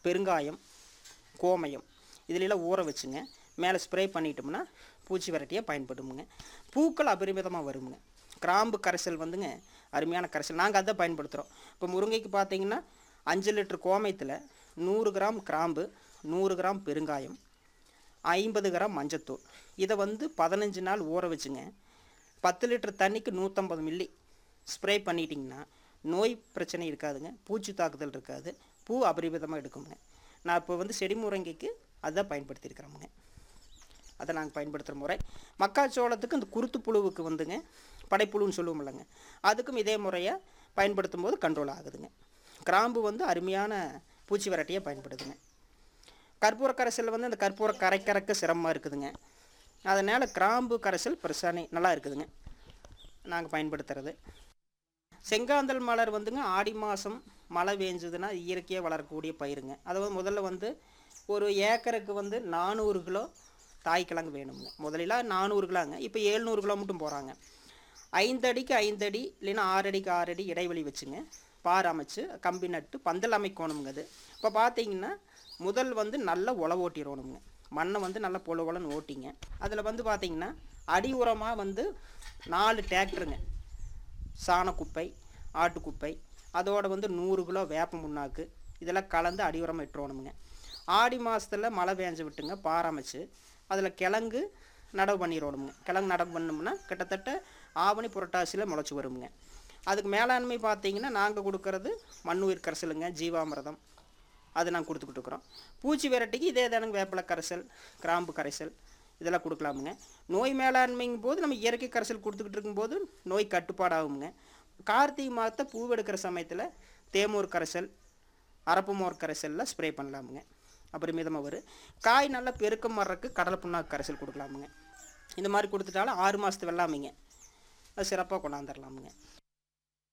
பெருங்காயம் கோமயம் இதிலெல்லாம் ஊற வச்சுங்க மேலே ஸ்ப்ரே பண்ணிட்டோம்னா பூச்சி விரட்டியாக பயன்படுமுங்க பூக்கள் அபரிமிதமாக வருமுங்க கிராம்பு கரைசல் வந்துங்க அருமையான கரைசல் நாங்கள் அதை பயன்படுத்துகிறோம் இப்போ முருங்கைக்கு பார்த்தீங்கன்னா அஞ்சு லிட்டர் கோமயத்தில் நூறு கிராம் கிராம்பு நூறு கிராம் பெருங்காயம் ஐம்பது கிராம் மஞ்சத்தூள் இதை வந்து பதினஞ்சு நாள் ஊற வச்சுங்க பத்து லிட்டர் தண்ணிக்கு நூற்றம்பது மில்லி ஸ்ப்ரே பண்ணிட்டிங்கன்னா நோய் பிரச்சனை இருக்காதுங்க பூச்சி தாக்குதல் இருக்காது பூ அபரிமிதமாக எடுக்குங்க நான் இப்போ வந்து செடி முருங்கைக்கு அதான் பயன்படுத்தியிருக்கிறோமுங்க அதை நாங்கள் பயன்படுத்துகிற முறை மக்காச்சோளத்துக்கு இந்த குருத்து புழுவுக்கு வந்துங்க படைப்புழுன்னு சொல்லுவோம்லங்க அதுக்கும் இதே முறையாக பயன்படுத்தும் போது கண்ட்ரோல் ஆகுதுங்க கிராம்பு வந்து அருமையான பூச்சி விரட்டியாக பயன்படுதுங்க கற்பூர கரைசல் வந்து அந்த கற்பூர கரைக்கறக்க சிரமமாக இருக்குதுங்க அதனால் கிராம்பு கரைசல் பிரசானி நல்லா இருக்குதுங்க நாங்கள் பயன்படுத்துறது செங்காந்தல் மலர் வந்துங்க ஆடி மாதம் மழை பெஞ்சதுன்னா இயற்கையாக வளரக்கூடிய பயிருங்க அதை வந்து முதல்ல வந்து ஒரு ஏக்கருக்கு வந்து நானூறு கிலோ தாய்க்கிழங்கு வேணுங்க முதலில் நானூறு கிலோங்க இப்போ ஏழ்நூறு கிலோ மட்டும் போகிறாங்க ஐந்தடிக்கு ஐந்தடி இல்லைன்னா ஆறு அடிக்கு ஆறு அடி இடைவெளி வச்சுங்க பார் அமைச்சு கம்பி நட்டு பந்தல் அமைக்கணுங்க அது இப்போ பார்த்தீங்கன்னா முதல் வந்து நல்லா உழவு ஓட்டிடணுங்க மண்ணை வந்து நல்லா பொல பொலன்னு ஓட்டிங்க அதில் வந்து பார்த்தீங்கன்னா அடி உரமாக வந்து நாலு டிராக்டருங்க சாணக்குப்பை ஆட்டுக்குப்பை அதோட வந்து நூறு கிலோ வேப்ப முன்னாக்கு இதெல்லாம் கலந்து அடி உரம் இட்டுறணுமுங்க ஆடி மாதத்தில் மழை பேஞ்சு விட்டுங்க பாரமைச்சு அதில் கிழங்கு நடவு பண்ணிடணுமுங்க கிழங்கு நடவு பண்ணோம்னா கிட்டத்தட்ட ஆவணி புரட்டாசியில் முளைச்சி வருமுங்க அதுக்கு மேலாண்மை பார்த்தீங்கன்னா நாங்கள் கொடுக்கறது மண்ணுயிர் கரைசலுங்க ஜீவாமிர்தம் அது நாங்கள் கொடுத்துக்கிட்டு இருக்கிறோம் பூச்சி விரட்டிக்கு இதே தானுங்க வேப்பிலை கரைசல் கிராம்பு கரைசல் இதெல்லாம் கொடுக்கலாமுங்க நோய் மேலாண்மைங்கும் போது நம்ம இயற்கை கரைசல் கொடுத்துக்கிட்டு இருக்கும்போது நோய் கட்டுப்பாடாகுங்க கார்த்திகை மாதத்தை பூ எடுக்கிற சமயத்தில் தேமூர் கரைசல் அரப்பு மோர் கரைசலில் ஸ்ப்ரே பண்ணலாமுங்க அப்புறம் மிதமாக வரும் காய் நல்லா பெருக்கம் வர்றதுக்கு கடலை புண்ணாக்கு கரைசல் கொடுக்கலாமுங்க இந்த மாதிரி கொடுத்துட்டாலும் ஆறு மாதத்து வெள்ளாமைங்க அது சிறப்பாக கொண்டாந்துடலாமுங்க